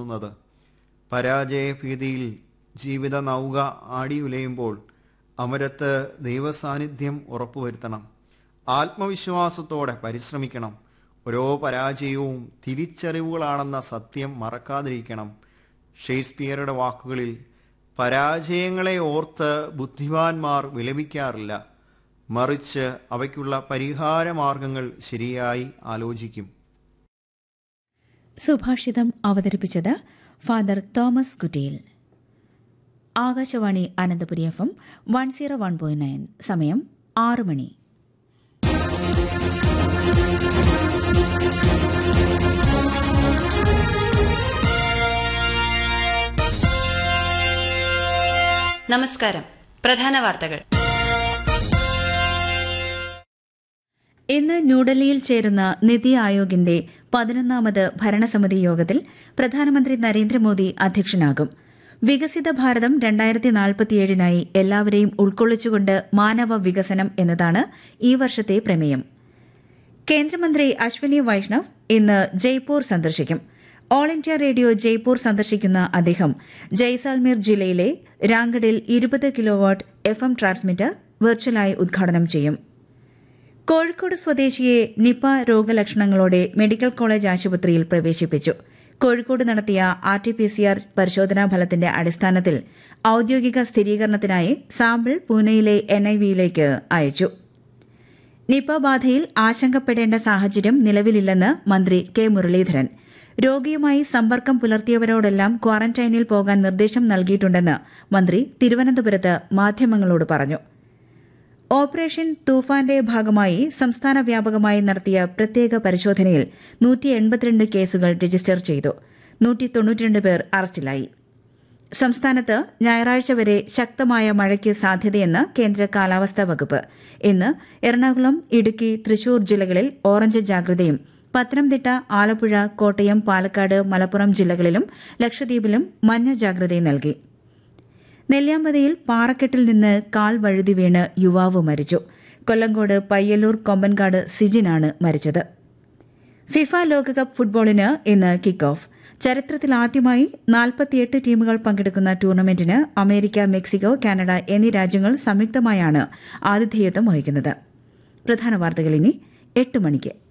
തോന്നുന്നത് പരാജയഭീതിയിൽ ജീവിത നൗക ആടിയുലയുമ്പോൾ അമരത്ത് ദൈവസാന്നിധ്യം ഉറപ്പുവരുത്തണം ആത്മവിശ്വാസത്തോടെ പരിശ്രമിക്കണം ഓരോ പരാജയവും തിരിച്ചറിവുകളാണെന്ന സത്യം മറക്കാതിരിക്കണം ഷേക്സ്പിയറുടെ വാക്കുകളിൽ പരാജയങ്ങളെ ഓർത്ത് ബുദ്ധിമാന്മാർ വിലപിക്കാറില്ല മറിച്ച് അവയ്ക്കുള്ള പരിഹാര മാർഗങ്ങൾ ശരിയായി ആലോചിക്കും സുഭാഷിതം അവതരിപ്പിച്ചത് Father Thomas Kuttiyil Akashvani Ananthapuri F M one zero one point nine സമയം ആറ് മണി നമസ്കാരം പ്രധാന വാർത്തകൾ ഇന്ന് ന്യൂഡൽഹിയിൽ ചേരുന്ന നിതി ആയോഗിന്റെ പതിനൊന്നാമത് ഭരണസമിതി യോഗത്തിൽ പ്രധാനമന്ത്രി നരേന്ദ്രമോദി അധ്യക്ഷനാകും വികസിത ഭാരതം രണ്ടായിരത്തി നാൽപ്പത്തിയേഴിനായി എല്ലാവരെയും ഉൾക്കൊള്ളിച്ചുകൊണ്ട് മാനവ വികസനം എന്നതാണ് ഈ വർഷത്തെ പ്രമേയം കേന്ദ്രമന്ത്രി അശ്വിനി വൈഷ്ണവ് ഇന്ന് ജയ്പൂർ സന്ദർശിക്കും ഓൾ ഇന്ത്യ റേഡിയോ ജയ്പൂർ സന്ദർശിക്കുന്ന അദ്ദേഹം ജയ്സാൽമീർ ജില്ലയിലെ രാങ്കഡിൽ ഇരുപത് കിലോവാട്ട് എഫ് എം ട്രാൻസ്മിറ്റർ വെർച്വലായി ഉദ്ഘാടനം ചെയ്യും കോഴിക്കോട് സ്വദേശിയെ നിപ രോഗലക്ഷണങ്ങളോടെ മെഡിക്കൽ കോളേജ് ആശുപത്രിയിൽ പ്രവേശിപ്പിച്ചു കോഴിക്കോട് നടത്തിയ R T P C R പരിശോധനാ ഫലത്തിന്റെ അടിസ്ഥാനത്തിൽ ഔദ്യോഗിക സ്ഥിരീകരണത്തിനായി സാമ്പിൾ പൂനെയിലെ എൻ ഐ വിയിലേക്ക് അയച്ചു നിപ ബാധയിൽ ആശങ്കപ്പെടേണ്ട സാഹചര്യം നിലവിലില്ലെന്ന് മന്ത്രി കെ മുരളീധരൻ രോഗിയുമായി സമ്പർക്കം പുലർത്തിയവരോടെല്ലാം ക്വാറന്റൈനിൽ പോകാൻ നിർദ്ദേശം നൽകിയിട്ടുണ്ടെന്ന് മന്ത്രി തിരുവനന്തപുരത്ത് മാധ്യമങ്ങളോട് പറഞ്ഞു ഓപ്പറേഷൻ തൂഫാന്റെ ഭാഗമായി സംസ്ഥാന വ്യാപകമായി നടത്തിയ പ്രത്യേക പരിശോധനയിൽ നൂറ്റി എൺപത്തിരണ്ട് കേസുകൾ രജിസ്റ്റർ ചെയ്തു നൂറ്റി തൊണ്ണൂറ്റിരണ്ട് പേർ അറസ്റ്റിലായി സംസ്ഥാനത്ത് ഞായറാഴ്ച വരെ ശക്തമായ മഴയ്ക്ക് സാധ്യതയെന്ന് കേന്ദ്ര കാലാവസ്ഥാ വകുപ്പ് ഇന്ന് എറണാകുളം ഇടുക്കി തൃശൂർ ജില്ലകളിൽ ഓറഞ്ച് ജാഗ്രതയും പത്തനംതിട്ട ആലപ്പുഴ കോട്ടയം പാലക്കാട് മലപ്പുറം ജില്ലകളിലും ലക്ഷദ്വീപിലും മഞ്ഞ ജാഗ്രതയും നൽകി നെല്ലിയാമ്പതിയിൽ പാറക്കെട്ടിൽ നിന്ന് കാൽ വഴുതി വീണ് യുവാവ് മരിച്ചു കൊല്ലങ്കോട് പയ്യന്നൂർ കൊമ്പൻകാട് സിജിനാണ് മരിച്ചത് ഫിഫ ലോകകപ്പ് ഫുട്ബോളിന് ഇന്ന് കിക്ക് ഓഫ് ചരിത്രത്തിലാദ്യമായി നാൽപ്പത്തിയെട്ട് ടീമുകൾ പങ്കെടുക്കുന്ന ടൂർണമെന്റിന് അമേരിക്ക മെക്സിക്കോ കാനഡ എന്നീ രാജ്യങ്ങൾ സംയുക്തമായാണ് ആതിഥേയത്വം വഹിക്കുന്നത് പ്രധാന വാർത്തകൾ ഇനി എട്ട് മണിക്ക്